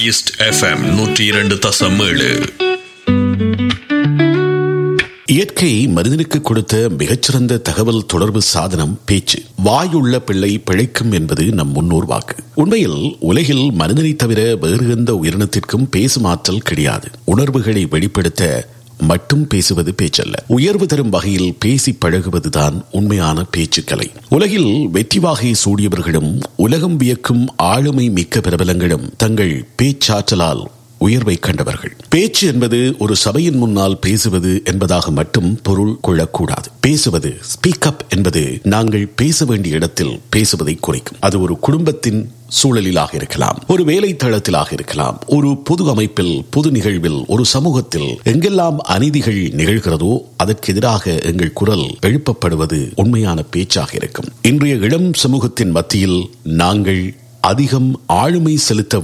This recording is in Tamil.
ஈஸ்ட் எஃப்எம் நூற்றி இரண்டு தசம் ஏழு இயற்கை மனிதனுக்கு கொடுத்த மிகச்சிறந்த தகவல் தொடர்பு சாதனம் பேச்சு வாயுள்ள பிள்ளை பிழைக்கும் என்பது நம் முன்னோர் வாக்கு உண்மையில் உலகில் மனிதனை தவிர வேறு எந்த உயிரினத்திற்கும் பேசும் ஆற்றல் கிடையாது உணர்வுகளை வெளிப்படுத்த மட்டும் பேசுவது பேச்சல்ல உயர்வு தரும் வகையில் பேசி பழகுவதுதான் உண்மையான பேச்சுக்கலை உலகில் வெற்றி வாகை சூடியவர்களும் உலகம் வியக்கும் ஆளுமை மிக்க பிரபலங்களும் தங்கள் பேச்சாற்றலால் உயர்வை கண்டவர்கள் பேச்சு என்பது ஒரு சபையின் முன்னால் பேசுவது என்பதாக மட்டும் பொருள் கொள்ளக்கூடாது பேசுவது ஸ்பீக் அப் என்பது நாங்கள் பேச வேண்டிய இடத்தில் பேசுவதை குறைக்கும் அது ஒரு குடும்பத்தின் சூழலிலாக இருக்கலாம் ஒரு வேலை தளத்திலாக இருக்கலாம் ஒரு பொது அமைப்பில் பொது நிகழ்வில் ஒரு சமூகத்தில் எங்கெல்லாம் அநீதிகள் நிகழ்கிறதோ அதற்கு எதிராக எங்கள் குரல் எழுப்பப்படுவது உண்மையான பேச்சாக இருக்கும் இன்றைய இளம் சமூகத்தின் மத்தியில் நாங்கள் அதிகம் ஆளுமை செலுத்த